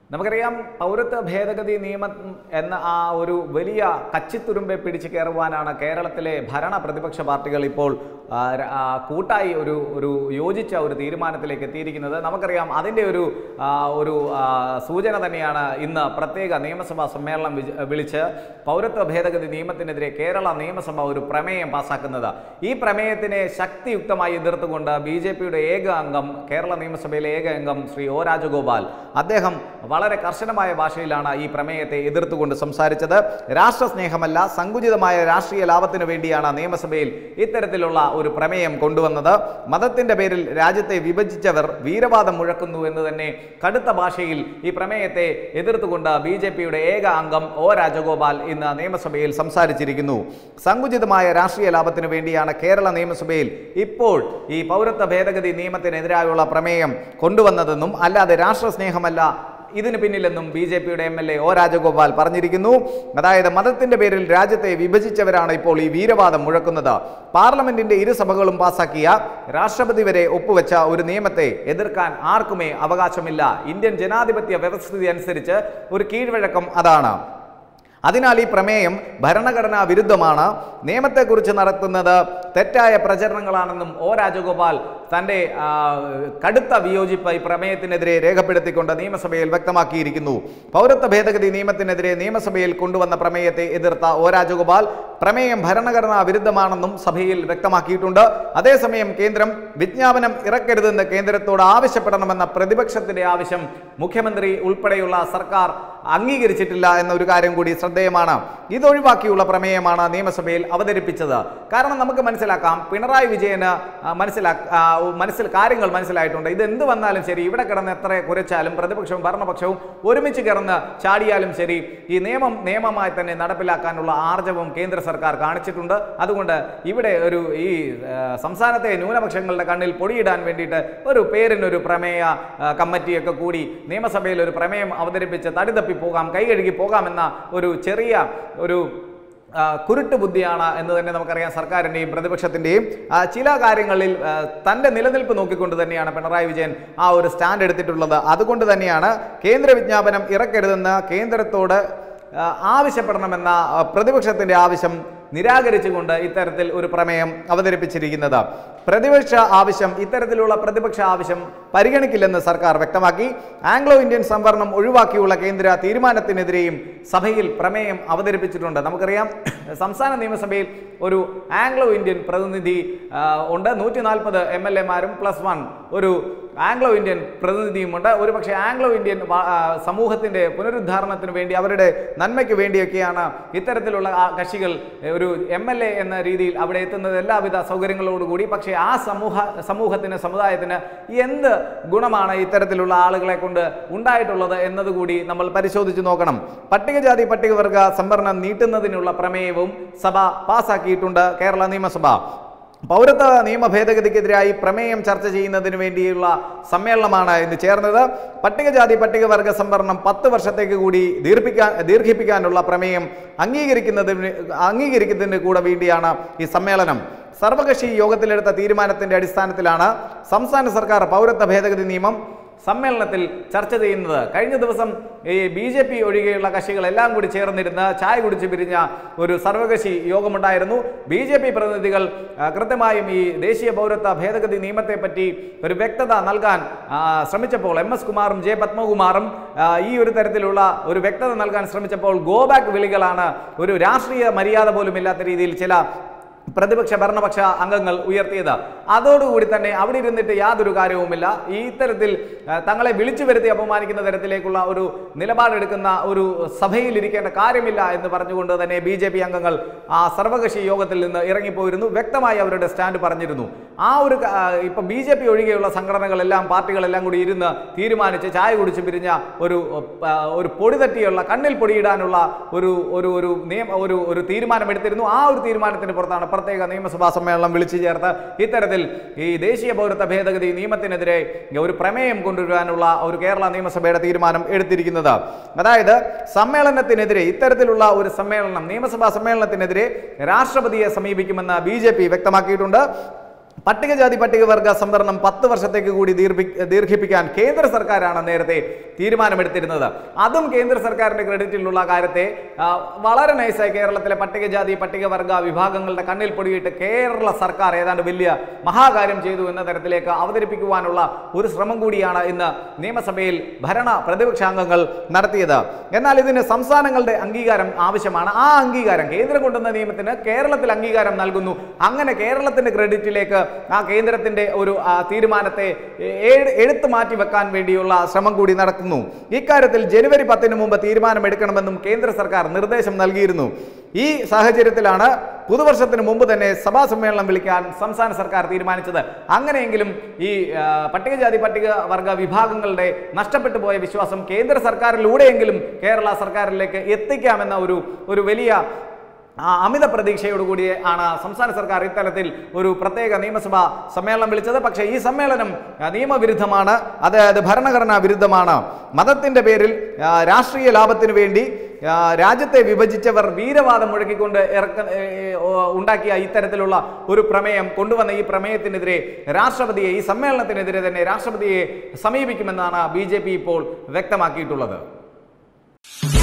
നമുക്കറിയാം പൗരത്വ ഭേദഗതി നിയമം എന്ന ആ ഒരു വലിയ കച്ചിത്തുരുമ്പെ പിടിച്ചു കയറുവാനാണ് കേരളത്തിലെ ഭരണ പ്രതിപക്ഷ പാർട്ടികൾ ഇപ്പോൾ ആ, ര- ആ, കൂട്ടായി ഒരു ഒരു യോജിച്ച ഒരു തീരുമാനത്തിലേക്ക് എത്തിയിരിക്കുന്നത് നമുക്കറിയാം അതിൻ്റെ ഒരു ആ, ഒരു ആ, സൂചന തന്നെയാണ് ഇന്ന് പ്രത്യേക നിയമസഭാ സമ്മേളനം വിജ- വിളിച്ച് പൗരത്വ ഭേദഗതി നിയമത്തിനെതിരെ കേരള നിയമസഭ ഒരു പ്രമേയം പാസാക്കുന്നത് ഈ പ്രമേയത്തിനെ ശക്തിയുക്തമായി എതിർത്തുകൊണ്ട് ബി ജെ പിയുടെ ഏക അംഗം കേരള നിയമസഭയിലെ ഏക അംഗം ശ്രീ ഒ രാജഗോപാൽ അദ്ദേഹം വളരെ കർശനമായ ഭാഷയിലാണ് ഈ പ്രമേയത്തെ എതിർത്തുകൊണ്ട് സംസാരിച്ചത് രാഷ്ട്രസ്നേഹമല്ല സങ്കുചിതമായ രാഷ്ട്രീയ ലാഭത്തിനു വേണ്ടിയാണ് നിയമസഭയിൽ ഇത്തരത്തിലുള്ള ഒരു പ്രമേയം കൊണ്ടുവന്നത് മതത്തിന്റെ പേരിൽ രാജ്യത്തെ വിഭജിച്ചവർ വീരവാദം മുഴക്കുന്നു എന്ന് തന്നെ കടുത്ത ഭാഷയിൽ ഈ പ്രമേയത്തെ എതിർത്തുകൊണ്ട് ബി ജെ പിയുടെ ഏക അംഗം ഒ രാജഗോപാൽ ഇന്ന് നിയമസഭയിൽ സംസാരിച്ചിരിക്കുന്നു സങ്കുചിതമായ രാഷ്ട്രീയ ലാഭത്തിനു വേണ്ടിയാണ് കേരള നിയമസഭയിൽ ഇപ്പോൾ ഈ പൗരത്വ ഭേദഗതി നിയമത്തിനെതിരായുള്ള പ്രമേയം കൊണ്ടുവന്നതെന്നും അല്ലാതെ രാഷ്ട്രസ്നേഹമല്ല ഇതിന് പിന്നിലെന്നും ബി ജെ പിയുടെ M L A O Rajagopal പറഞ്ഞിരിക്കുന്നു അതായത് മതത്തിന്റെ പേരിൽ രാജ്യത്തെ വിഭജിച്ചവരാണ് ഇപ്പോൾ ഈ വീരവാദം മുഴക്കുന്നത് പാർലമെന്റിന്റെ ഇരുസഭകളും പാസാക്കിയ രാഷ്ട്രപതി വരെ ഒപ്പുവെച്ച ഒരു നിയമത്തെ എതിർക്കാൻ ആർക്കുമേ അവകാശമില്ല ഇന്ത്യൻ ജനാധിപത്യ വ്യവസ്ഥിതി അനുസരിച്ച് ഒരു കീഴ്വഴക്കം അതാണ് അതിനാൽ ഈ പ്രമേയം ഭരണഘടനാ വിരുദ്ധമാണ് നിയമത്തെക്കുറിച്ച് നടത്തുന്നത് തെറ്റായ പ്രചരണങ്ങളാണെന്നും ഒ രാജഗോപാൽ തൻ്റെ ആ, കടുത്ത വിയോജിപ്പ് ഈ പ്രമേയത്തിനെതിരെ രേഖപ്പെടുത്തിക്കൊണ്ട് നിയമസഭയിൽ വ്യക്തമാക്കിയിരിക്കുന്നു പൗരത്വ ഭേദഗതി നിയമത്തിനെതിരെ നിയമസഭയിൽ കൊണ്ടുവന്ന പ്രമേയത്തെ എതിർത്ത ഒ രാജഗോപാൽ പ്രമേയം ഭരണഘടനാ വിരുദ്ധമാണെന്നും സഭയിൽ വ്യക്തമാക്കിയിട്ടുണ്ട് അതേസമയം കേന്ദ്രം വിജ്ഞാപനം ഇറക്കരുതെന്ന് കേന്ദ്രത്തോട് ആവശ്യപ്പെടണമെന്ന പ്രതിപക്ഷത്തിന്റെ ആവശ്യം മുഖ്യമന്ത്രി ഉൾപ്പെടെയുള്ള സർക്കാർ അംഗീകരിച്ചിട്ടില്ല എന്ന ഒരു കാര്യം കൂടി ശ്രദ്ധേയമാണ് ഇതൊഴിവാക്കിയുള്ള പ്രമേയമാണ് നിയമസഭയിൽ അവതരിപ്പിച്ചത് കാരണം നമുക്ക് മനസ്സിലാക്കാം പിണറായി വിജയന് ആ, മനസ്സിലാ ആ, മനസ്സിൽ കാര്യങ്ങൾ മനസ്സിലായിട്ടുണ്ട് ഇത് എന്ത് വന്നാലും ശരി ഇവിടെ കിടന്ന് എത്ര കുരച്ചാലും പ്രതിപക്ഷവും ഭരണപക്ഷവും ഒരുമിച്ച് കിടന്ന് ചാടിയാലും ശരി ഈ നിയമം നിയമമായി തന്നെ നടപ്പിലാക്കാനുള്ള ആർജവം കേന്ദ്ര സർക്കാർ കാണിച്ചിട്ടുണ്ട് അതുകൊണ്ട് ഇവിടെ ഒരു ഈ ആ, സംസ്ഥാനത്തെ ന്യൂനപക്ഷങ്ങളുടെ കണ്ണിൽ പൊടിയിടാൻ വേണ്ടിയിട്ട് ഒരു പേരിനൊരു പ്രമേയ ആ, കമ്മിറ്റിയൊക്കെ കൂടി നിയമസഭയിൽ ഒരു പ്രമേയം അവതരിപ്പിച്ച് തടിതപ്പി പോകാം കൈ കഴുകി പോകാമെന്ന ഒരു ചെറിയ ഒരു ആ, കുരുട്ട് ബുദ്ധിയാണ് എന്ന് തന്നെ നമുക്കറിയാം സർക്കാരിൻ്റെയും പ്രതിപക്ഷത്തിൻ്റെയും ആ, ചില കാര്യങ്ങളിൽ ആ, തൻ്റെ നിലനിൽപ്പ് നോക്കിക്കൊണ്ട് തന്നെയാണ് പിണറായി വിജയൻ ആ ഒരു സ്റ്റാൻഡ് എടുത്തിട്ടുള്ളത് അതുകൊണ്ട് തന്നെയാണ് കേന്ദ്ര വിജ്ഞാപനം ഇറക്കരുതെന്ന് കേന്ദ്രത്തോട് ആ, ആവശ്യപ്പെടണമെന്ന ആ, പ്രതിപക്ഷത്തിൻ്റെ ആവശ്യം നിരാകരിച്ചുകൊണ്ട് ഇത്തരത്തിൽ ഒരു പ്രമേയം അവതരിപ്പിച്ചിരിക്കുന്നത് പ്രതിപക്ഷ ആവശ്യം ഇത്തരത്തിലുള്ള പ്രതിപക്ഷ ആവശ്യം പരിഗണിക്കില്ലെന്ന് സർക്കാർ വ്യക്തമാക്കി ആംഗ്ലോ ഇന്ത്യൻ സംവരണം ഒഴിവാക്കിയുള്ള കേന്ദ്ര തീരുമാനത്തിനെതിരെയും സഭയിൽ പ്രമേയം അവതരിപ്പിച്ചിട്ടുണ്ട് നമുക്കറിയാം സംസ്ഥാന നിയമസഭയിൽ ഒരു ആംഗ്ലോ ഇന്ത്യൻ പ്രതിനിധി ആ, ഉണ്ട് നൂറ്റി നാൽപ്പത് എം എൽ എമാരും പ്ലസ് വൺ ഒരു ആംഗ്ലോ ഇന്ത്യൻ പ്രതിനിധിയുമുണ്ട് ഒരുപക്ഷെ ആംഗ്ലോ ഇന്ത്യൻ വ- ആ, സമൂഹത്തിന്റെ പുനരുദ്ധാരണത്തിന് വേണ്ടി അവരുടെ നന്മയ്ക്ക് വേണ്ടിയൊക്കെയാണ് ഇത്തരത്തിലുള്ള ആ കക്ഷികൾ എ, ഒരു എം എൽ എ എന്ന രീതിയിൽ അവിടെ എത്തുന്നത് എല്ലാവിധ സൗകര്യങ്ങളോടുകൂടി പക്ഷേ ആ സമൂഹ സമൂഹത്തിന് സമുദായത്തിന് എന്ത് ഗുണമാണ് ഇത്തരത്തിലുള്ള ആളുകളെ കൊണ്ട് ഉണ്ടായിട്ടുള്ളത് എന്നതുകൂടി നമ്മൾ പരിശോധിച്ച് നോക്കണം പട്ടികജാതി പട്ടികവർഗ സംവരണം നീട്ടുന്നതിനുള്ള പ്രമേയവും സഭ പാസാക്കിയിട്ടുണ്ട് കേരള നിയമസഭ പൗരത്വ നിയമ ഭേദഗതിക്കെതിരായി പ്രമേയം ചർച്ച ചെയ്യുന്നതിന് വേണ്ടിയുള്ള സമ്മേളനമാണ് ഇന്ന് ചേർന്നത് പട്ടികജാതി പട്ടികവർഗ സംവരണം പത്ത് വർഷത്തേക്ക് കൂടി ദീർഘിപ്പിക്കാൻ ദീർഘിപ്പിക്കാനുള്ള പ്രമേയം അംഗീകരിക്കുന്നതിന് അംഗീകരിക്കുന്നതിന് കൂടെ വേണ്ടിയാണ് ഈ സമ്മേളനം സർവകക്ഷി യോഗത്തിലെടുത്ത തീരുമാനത്തിന്റെ അടിസ്ഥാനത്തിലാണ് സംസ്ഥാന സർക്കാർ പൗരത്വ ഭേദഗതി നിയമം സമ്മേളനത്തിൽ ചർച്ച ചെയ്യുന്നത് കഴിഞ്ഞ ദിവസം ഈ ബി ജെ പി ഒഴികെയുള്ള കക്ഷികളെല്ലാം കൂടി ചേർന്നിരുന്ന് ചായ കുടിച്ച് പിരിഞ്ഞ ഒരു സർവകക്ഷി യോഗമുണ്ടായിരുന്നു ബി ജെ പി പ്രതിനിധികൾ ആ, കൃത്യമായും ഈ ദേശീയ പൗരത്വ ഭേദഗതി നിയമത്തെപ്പറ്റി ഒരു വ്യക്തത നൽകാൻ ആ, ശ്രമിച്ചപ്പോൾ എം എസ് കുമാറും ജെ പത്മകുമാറും ആ, ഈ ഒരു തരത്തിലുള്ള ഒരു വ്യക്തത നൽകാൻ ശ്രമിച്ചപ്പോൾ ഗോ ബാക്ക് വിളികളാണ് ഒരു രാഷ്ട്രീയ മര്യാദ പോലും ഇല്ലാത്ത രീതിയിൽ ചില പ്രതിപക്ഷ ഭരണപക്ഷ അംഗങ്ങൾ ഉയർത്തിയത് അതോടുകൂടി തന്നെ അവിടെ ഇരുന്നിട്ട് യാതൊരു കാര്യവുമില്ല ഈ ഇത്തരത്തിൽ ആ, തങ്ങളെ വിളിച്ചു വരുത്തി അപമാനിക്കുന്ന തരത്തിലേക്കുള്ള ഒരു നിലപാടെടുക്കുന്ന ഒരു സഭയിൽ ഇരിക്കേണ്ട കാര്യമില്ല എന്ന് പറഞ്ഞുകൊണ്ട് തന്നെ ബി ജെ പി അംഗങ്ങൾ ആ സർവകക്ഷി യോഗത്തിൽ നിന്ന് ഇറങ്ങിപ്പോയിരുന്നു വ്യക്തമായി അവരുടെ സ്റ്റാൻഡ് പറഞ്ഞിരുന്നു ആ ഒരു ക- ആ, ഇപ്പൊ ബി ജെ പി ഒഴികെയുള്ള സംഘടനകളെല്ലാം പാർട്ടികളെല്ലാം കൂടി ഇരുന്ന് തീരുമാനിച്ച് ചായ കുടിച്ച് പിരിഞ്ഞ ഒരു ആ, ഒരു പൊടി തട്ടിയുള്ള കണ്ണിൽ പൊടിയിടാനുള്ള ഒരു ഒരു ഒരു നിയമ ഒരു ഒരു തീരുമാനമെടുത്തിരുന്നു ആ ഒരു തീരുമാനത്തിന് പുറത്താണ് പ്രത്യേക നിയമസഭാ സമ്മേളനം വിളിച്ചു ചേർത്ത് ഇത്തരത്തിൽ ഈ ദേശീയ പൗരത്വ ഭേദഗതി നിയമത്തിനെതിരെ ഒരു പ്രമേയം കൊണ്ടുവരാനുള്ള ഒരു കേരള നിയമസഭയുടെ തീരുമാനം എടുത്തിരിക്കുന്നത് അതായത് സമ്മേളനത്തിനെതിരെ ഇത്തരത്തിലുള്ള ഒരു സമ്മേളനം നിയമസഭാ സമ്മേളനത്തിനെതിരെ രാഷ്ട്രപതിയെ സമീപിക്കുമെന്ന് ബി വ്യക്തമാക്കിയിട്ടുണ്ട് പട്ടികജാതി പട്ടികവർഗ സംവരണം പത്ത് വർഷത്തേക്ക് കൂടി ദീർഘി- ദീർഘിപ്പിക്കാൻ കേന്ദ്ര സർക്കാരാണ് നേരത്തെ തീരുമാനമെടുത്തിരുന്നത് അതും കേന്ദ്ര സർക്കാരിന്റെ ക്രെഡിറ്റിലുള്ള കാര്യത്തെ ആ, വളരെ നൈസായി കേരളത്തിലെ പട്ടികജാതി പട്ടികവർഗ വിഭാഗങ്ങളുടെ കണ്ണിൽ പൊടിയിട്ട് കേരള സർക്കാർ ഏതാണ്ട് വലിയ മഹാകാര്യം ചെയ്തു എന്ന തരത്തിലേക്ക് അവതരിപ്പിക്കുവാനുള്ള ഒരു ശ്രമം കൂടിയാണ് ഇന്ന് നിയമസഭയിൽ ഭരണ പ്രതിപക്ഷാംഗങ്ങൾ നടത്തിയത് എന്നാൽ ഇതിന് സംസ്ഥാനങ്ങളുടെ അംഗീകാരം ആവശ്യമാണ് ആ അംഗീകാരം കേന്ദ്രം കൊണ്ടുവന്ന നിയമത്തിന് കേരളത്തിൽ അംഗീകാരം നൽകുന്നു അങ്ങനെ കേരളത്തിന്റെ ക്രെഡിറ്റിലേക്ക് ആ കേന്ദ്രത്തിന്റെ ഒരു ആ, തീരുമാനത്തെ എ- എടുത്തു മാറ്റി വെക്കാൻ വേണ്ടിയുള്ള ശ്രമം കൂടി നടക്കുന്നു ഇക്കാര്യത്തിൽ ജനുവരി പത്തിന് മുമ്പ് തീരുമാനമെടുക്കണമെന്നും കേന്ദ്ര സർക്കാർ നിർദ്ദേശം നൽകിയിരുന്നു ഈ സാഹചര്യത്തിലാണ് പുതുവർഷത്തിന് മുമ്പ് തന്നെ സഭാ സമ്മേളനം വിളിക്കാൻ സംസ്ഥാന സർക്കാർ തീരുമാനിച്ചത് അങ്ങനെയെങ്കിലും ഈ ആ, പട്ടികജാതി പട്ടിക വർഗ വിഭാഗങ്ങളുടെ നഷ്ടപ്പെട്ടു പോയ വിശ്വാസം കേന്ദ്ര സർക്കാരിലൂടെയെങ്കിലും കേരള സർക്കാരിലേക്ക് എത്തിക്കാമെന്ന ഒരു ഒരു വലിയ ആ അമിത പ്രതീക്ഷയോടുകൂടി ആണ് സംസ്ഥാന സർക്കാർ ഇത്തരത്തിൽ ഒരു പ്രത്യേക നിയമസഭാ സമ്മേളനം വിളിച്ചത് പക്ഷേ ഈ സമ്മേളനം ആ, നിയമവിരുദ്ധമാണ് അതായത് ഭരണഘടനാ വിരുദ്ധമാണ് മതത്തിന്റെ പേരിൽ ആ, രാഷ്ട്രീയ ലാഭത്തിനു വേണ്ടി ആ, രാജ്യത്തെ വിഭജിച്ചവർ വീരവാദം മുഴക്കിക്കൊണ്ട് ഇറക്ക ഏ, ഏ, ഓ, ഉണ്ടാക്കിയ ഇത്തരത്തിലുള്ള ഒരു പ്രമേയം കൊണ്ടുവന്ന ഈ പ്രമേയത്തിനെതിരെ രാഷ്ട്രപതിയെ ഈ സമ്മേളനത്തിനെതിരെ തന്നെ രാഷ്ട്രപതിയെ സമീപിക്കുമെന്നാണ് ബി ഇപ്പോൾ വ്യക്തമാക്കിയിട്ടുള്ളത്